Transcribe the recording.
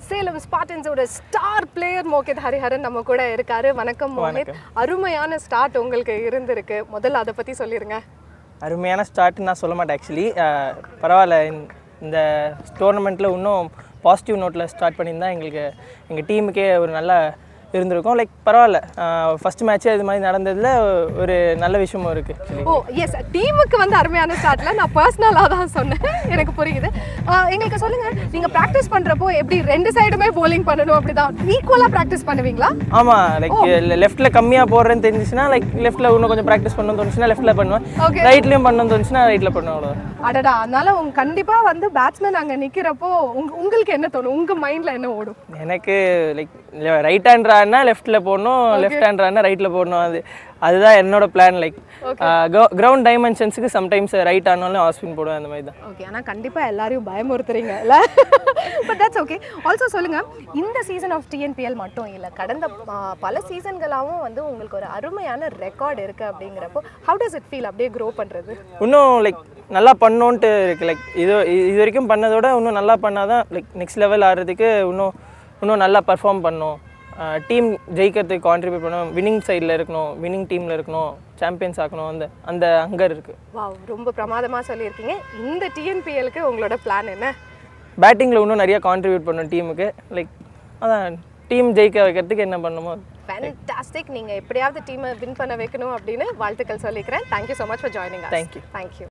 சேலம் ஸ்பாட்டன்ஸோட star player Mohit Hariharan நம்ம கூட இருக்காரு வணக்கம் மோகித் அருமையான ஸ்டார்ட் உங்களுக்கு இருந்திருக்கு முதல்ல அதை பத்தி சொல்லிருங்க அருமையான ஸ்டார்ட்னு நான் சொல்ல மாட்டேன் ஆக்சுவலி பரவாயில்ல இந்த- இந்த டோர்னமெண்ட்டில் இன்னும் பாசிட்டிவ் நோட்டில் ஸ்டார்ட் பண்ணியிருந்தா எங்களுக்கு எங்கள் டீமுக்கே ஒரு நல்ல இருந்திருக்கும் லைக் பரவாயில்ல ஃபஸ்ட் மேட்ச்சே இது மாதிரி நடந்ததில் ஒரு நல்ல விஷயமும் இருக்குது ஆக்சுவலி ஓ எஸ் டீமுக்கு வந்து அருமையான ஸ்டார்ட்ல நான் பர்சனலாக தான் சொன்னேன் எனக்கு புரியுது ஆஹ் எங்களுக்கு சொல்லுங்க நீங்க ப்ராக்டிஸ் பண்றப்போ எப்படி ரெண்டு சைடுமே bowling பண்ணணும் அப்படிதான் ஈக்குவலா ப்ராக்டிஸ் பண்ணுவீங்களா ஆமாம் லைக் லெஃப்ட்டில் கம்மியாக போடுறேன்னு தெரிஞ்சிச்சுன்னா லைக் லெஃப்ட்டில் இன்னும் கொஞ்சம் ப்ராக்டிஸ் பண்ணணும்னு தோணுச்சுன்னா லெஃப்ட்டில் பண்ணுவேன் Okay. ரைட்லேயும் பண்ணணும்னு தோணுச்சுன்னா ரைட்டில் பண்ணுவேன் அவ்வளோ அடடா அதனால உங்க கண்டிப்பா வந்து பேட்ஸ்மேன் அங்க நிக்கிறப்போ உங்க உங்களுக்கு என்ன தோணும் உங்க மைண்ட்ல என்ன ஓடும் எனக்கு லைக் ரைட் ஹேண்ட் ஆடினா லெஃப்ட்டில் போடணும் லெஃப்ட் ஹேண்ட் ஆடினா ரைட்டில் போடணும் அது அதுதான் என்னோட பிளான் லைக் கிரவுண்ட் டைமென்ஷன்ஸுக்கு சம்டைம்ஸ் ரைட் ஆனாலும் ஆஃப் ஸ்பின் போடுவேன் அந்த மாதிரி தான் ஓகே ஆனா கண்டிப்பா எல்லாரையும் பயமுறுத்துறீங்க இல்ல பட் தட்ஸ் ஓகே ஆல்சோ சொல்லுங்க இந்த சீசன் ஆஃப் டிஎன்பிஎல் மட்டும் இல்ல கடந்த ஆ, பல சீசன்களாகவும் வந்து உங்களுக்கு ஒரு அருமையான ரெக்கார்ட் இருக்கு அப்படிங்கிறப்போ ஹவு டஸ் இட் ஃபீல் அப்படியே க்ரோ பண்றது இன்னும் லைக் நல்லா பண்ணோன்ட்டு இருக்கு லைக் இது இது வரைக்கும் பண்ணதோட இன்னும் நல்லா பண்ணாதான் லைக் நெக்ஸ்ட் லெவல் ஆடுறதுக்கு இன்னும் இன்னும் நல்லா பர்ஃபார்ம் பண்ணணும் டீம் ஜெயிக்கிறதுக்கு கான்ட்ரிபியூட் பண்ணணும் வின்னிங் சைடில் இருக்கணும் வின்னிங் டீமில் இருக்கணும் சாம்பியன்ஸ் ஆக்கணும் அந்த அந்த அங்கர் இருக்குது வாவ் ரொம்ப பிரமாதமா சொல்லியிருக்கீங்க இந்த டிஎன்பிஎலுக்கு உங்களோட பிளான் என்ன பேட்டிங்கில் இன்னும் நிறைய கான்ட்ரிபியூட் பண்ணணும் டீமுக்கு லைக் அதான் டீம் ஜெயிக்க வைக்கிறதுக்கு என்ன பண்ணணுமோ ஃபேன்டாஸ்டிக் நீங்க எப்படியாவது டீமை வின் பண்ண வைக்கணும் அப்படின்னு வாழ்த்துக்கள் சொல்லிக்கிறேன் thank you so much for joining Thank you. Thank you